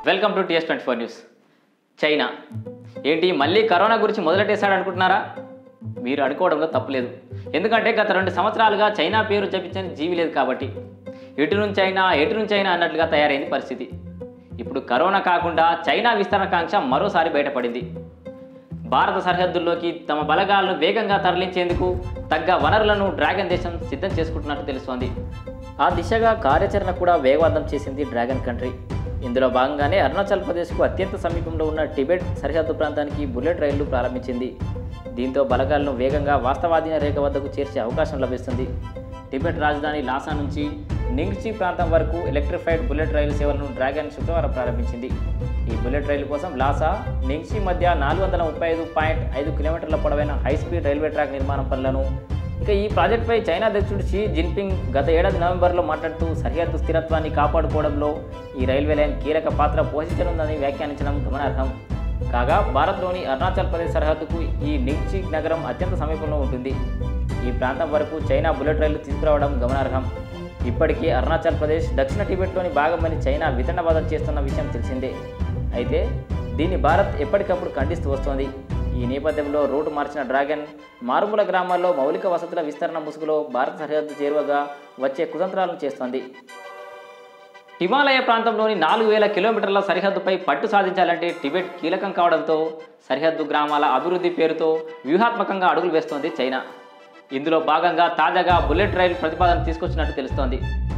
welcome to TS twenty four news China ఏంటి మళ్ళీ corona గురించి మొదలెట్టేశాడు అనుకుంటున్నారా మీరు అనుకోవడంలో తప్పులేదు ఎందుకంటే గత రెండు సంవత్సరాలుగా చైనా పేరు జపించని జీవి లేదు కాబట్టి ఎటు నుంచి అయినా ఎటు నుంచి అయినా అన్నట్లుగా తయారైంది పరిస్థితి ఇప్పుడు కరోనా కాకుండా చైనా విస్తరణకాంక్ష మరోసారి బయటపడింది భారత సరిహద్దుల్లోకి తమ బలగాలను వేగంగా తరలించేందుకు తగ్గ వనరులను డ్రాగన్ దేశం సిద్ధం చేసుకుంటున్నట్టు తెలుస్తోంది ఆ దిశగా కార్యాచరణ కూడా వేగవంతం చేసింది డ్రాగన్ కంట్రీ ఇందులో భాగంగానే అరుణాచల్ ప్రదేశ్కు అత్యంత సమీపంలో ఉన్న టిబెట్ సరిహద్దు ప్రాంతానికి బుల్లెట్ రైళ్లు ప్రారంభించింది దీంతో బలగాలను వేగంగా వాస్తవాధీన రేఖ వద్దకు చేర్చే అవకాశం లభిస్తుంది టిబెట్ రాజధాని లాసా నుంచి నింగ్చి ప్రాంతం వరకు ఎలక్ట్రిఫైడ్ బుల్లెట్ రైలు సేవలను డ్రాగన్ శుక్రవారం ప్రారంభించింది ఈ బుల్లెట్ రైలు కోసం లాసా నింగ్చి మధ్య నాలుగు వందల ముప్పై ఐదు పాయింట్ ఐదు కిలోమీటర్ల పొడవైన హై స్పీడ్ రైల్వే ట్రాక్ నిర్మాణం పనులను ఇక ఈ ప్రాజెక్టుపై చైనా అధ్యక్షుడు షీ జిన్పింగ్ గత ఏడాది నవంబర్లో మాట్లాడుతూ సరిహద్దు స్థిరత్వాన్ని కాపాడుకోవడంలో ఈ రైల్వే లైన్ కీలక పాత్ర పోషించనుందని వ్యాఖ్యానించడం గమనార్హం కాగా భారత్లోని అరుణాచల్ ప్రదేశ్ సరిహద్దుకు ఈ నింగ్చి నగరం అత్యంత సమీపంలో ఉంటుంది ఈ ప్రాంతం వరకు చైనా బుల్లెట్ రైలు తీసుకురావడం గమనార్హం ఇప్పటికీ అరుణాచల్ ప్రదేశ్ దక్షిణ టిబెట్లోని భాగమని చైనా వితండవాదం చేస్తున్న విషయం తెలిసిందే అయితే దీన్ని భారత్ ఎప్పటికప్పుడు ఖండిస్తూ వస్తోంది ఈ నేపథ్యంలో రూటు మార్చిన డ్రాగన్ మారుమూల గ్రామాల్లో మౌలిక వసతుల విస్తరణ ముసుగులో భారత సరిహద్దు చేరువగా వచ్చే కుతంత్రాలను చేస్తోంది హిమాలయ ప్రాంతంలోని నాలుగు వేల కిలోమీటర్ల సరిహద్దుపై పట్టు సాధించాలంటే టిబెట్ కీలకం కావడంతో సరిహద్దు గ్రామాల అభివృద్ధి పేరుతో వ్యూహాత్మకంగా అడుగులు వేస్తోంది చైనా ఇందులో భాగంగా తాజాగా బుల్లెట్ రైలు ప్రతిపాదన తీసుకొచ్చినట్టు తెలుస్తోంది